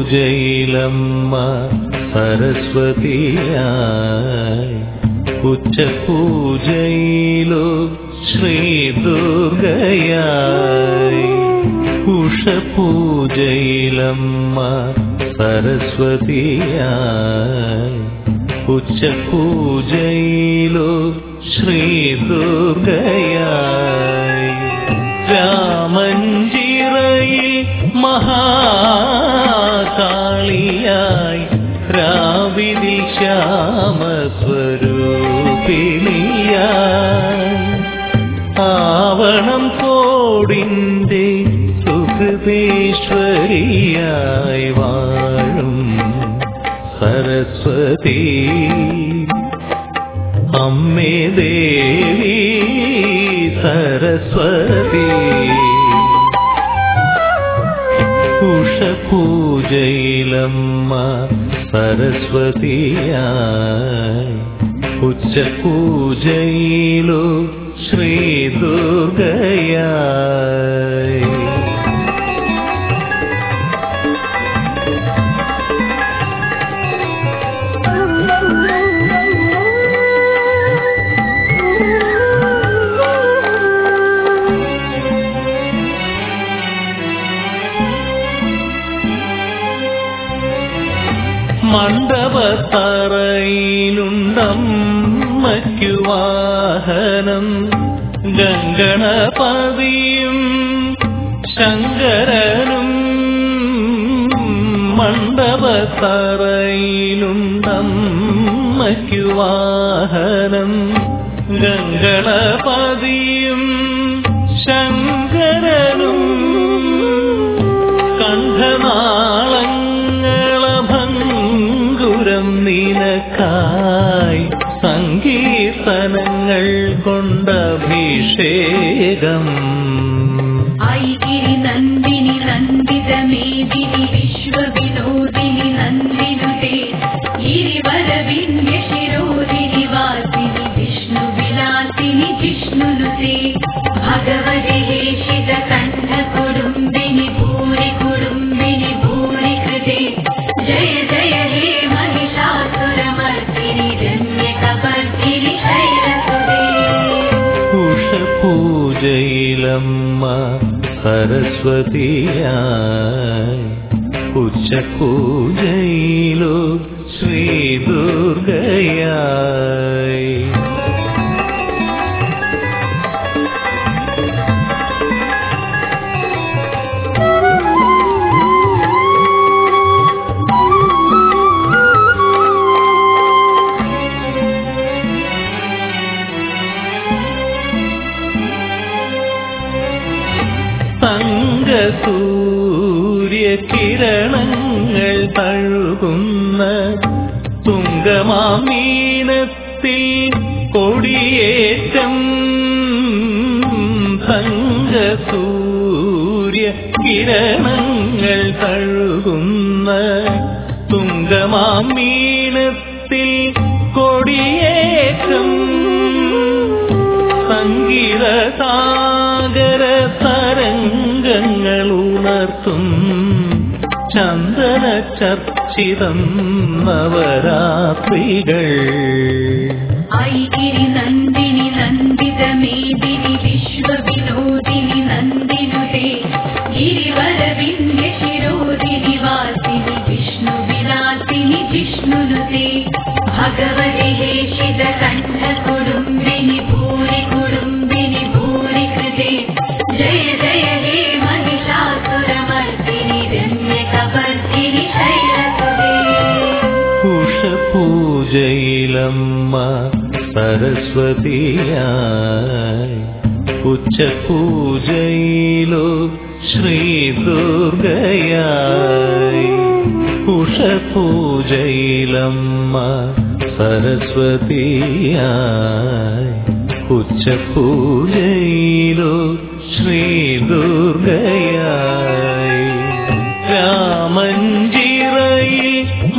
ഉച്ചപൂജയിലമ്മ സരസ്വതിയായി ഉച്ചപൂജയിലോ ശ്രീ ദുർഗയായി ഉഷപൂജയിലമ്മ സരസ്വതിയായി ഉച്ചപൂജയിലോ ശ്രീ ദുർഗയായി രാമഞ്ചിറയിൽ മഹാകാളിയായി രാവിതിൽ ശ്യാമസ്വരൂപിണിയായി ആവണം കോടിൻ്റെ സുഹൃതേശ്വരിയായി വാഴും സരസ്വതി അമ്മേ ദേവി സരസ്വതി ഉഷപൂജയിലമ്മ സരസ്വതിയായി ഉച്ചപൂജയിലോ ശ്രീ ദുർഗയായി മണ്ഡപത്തറയിലുണ്ടമ്മയ്ക്കു വാഹനം ഗംഗണപതിയും ശങ്കരനും മണ്ഡപത്തറയിലുണ്ടമ്മയ്ക്കു വാഹനം ഗംഗണപതിയും ശങ്കരനും കണ്ഠനാളങ്ങളഭങ്കുരം നിനക്കായി സങ്കീർത്തനങ്ങൾ കൊണ്ടഭിഷേകം ഐഗിരി നന്ദിനി നന്ദിത മേദിനി വിശ്വവിനോദിനി നന്ദിനുതേ ഗിരിവരവിന്യ ശിരോദിനി വാസിനി വിഷ്ണു വിലാസിനി ജിഷ്ണുനുതേ ഭഗവതി ഹേഷിത കണ്ഠ കുടുംബിനി ഭൂരി കുടുംബിനി ഭൂരി കൃതേ ജയ ജയ ഹേ महिषासुरमर्दिनि रम्यकपर्दिनि शैलसुरे ഉഷപൂജയിലമ്മ സരസ്വതിയായി ഉച്ചപൂജയിലോ ശ്രീ ദുർഗയായി തങ്കസൂര്യകിരണങ്ങൾ തഴുകുന്ന തുങ്കമാമീനത്തിൽ കൊടിയേറ്റം തങ്കസൂര്യകിരണങ്ങൾ തഴുകുന്ന തുങ്കമാമീനത്തിൽ കൊടിയേറ്റം സംഗീത സാഗര തരംഗങ്ങൾ ഉണർത്തും ചന്ദന ചർച്ചിതം നവരാത്രികൾ ഐഗിരി നന്ദിനി നന്ദിത മേദിനി വിശ്വവിനോദിനി നന്ദിനുതേ ഗിരിവരവിന്യ ശിരോദിനി വാസിനി വിഷ്ണു വിലാസിനി ജിഷ്ണുനുതേ ഭഗവതി ഹേഷിത കണ്ഠ കുടുംബിനി ഭൂരി കുടുംബിനി ഭൂരി കൃതേ ജയ ജയ ഹേ महिषासुरमर्दिनि रम्यकपर्दिनि शैलसुरे ഉഷപൂജയിലമ്മ സരസ്വതിയായി ഉച്ചപൂജയിലോ ശ്രീ ദുർഗയായി ഉഷപൂജയിലമ്മ സരസ്വതിയായി ഉച്ചപൂജയിലോ ശ്രീ ദുർഗയായി രാമഞ്ചിറയിൽ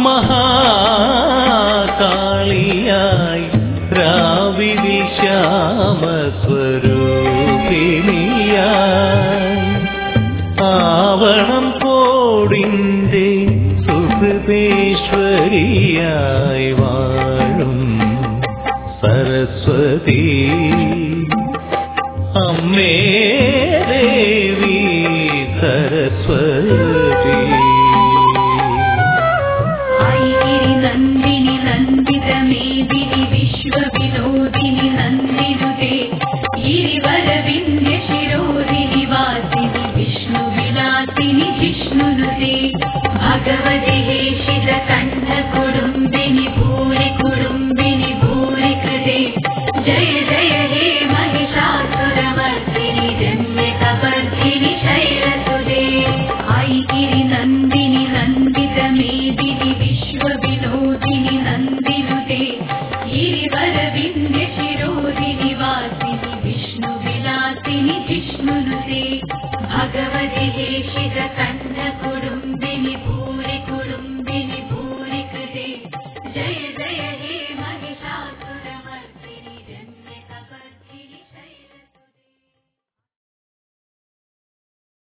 മഹാകാളിയായി രാവിതിൽ ശ്യാമസ്വരൂപിണിയായി ആവണം കോടിൻ്റെ സർവേശ്വരിയായി വാഴും സരസ്വതി അമ്മേ ദേവി സരസ്വതി ഐഗിരി നന്ദിനി നന്ദിത മേദിനി വിശ്വവിനോദിനി നന്ദിനുതേ ഗിരിവരവിന്ധ്യ ശിരോദിനി വാസിനി വിഷ്ണു വിലാസിനി ജിഷ്ണുനുതേ ഭഗവതി ഹേഷിത കണ്ഠ കുടുംബിനി ഭൂരി കുടുംബിനി ഭൂരി കൃതേ ജയ ജയ ഹേ महिषासुरमर्दिनि रम्यकपर्दिनि शैलसुदे ऐगिरि नन्दिनि नन्दित मेदिनि विश्वविनोदिनि नन्दिनुते गिरिवरविन्द्य शिरोदिनि वासिनि विष्णुविलासिनि जिष्णुनुते भगवति हेशित कण्ठ कुडुम्बिनि भूरि कुडुम्बिनि भूरि कृते जय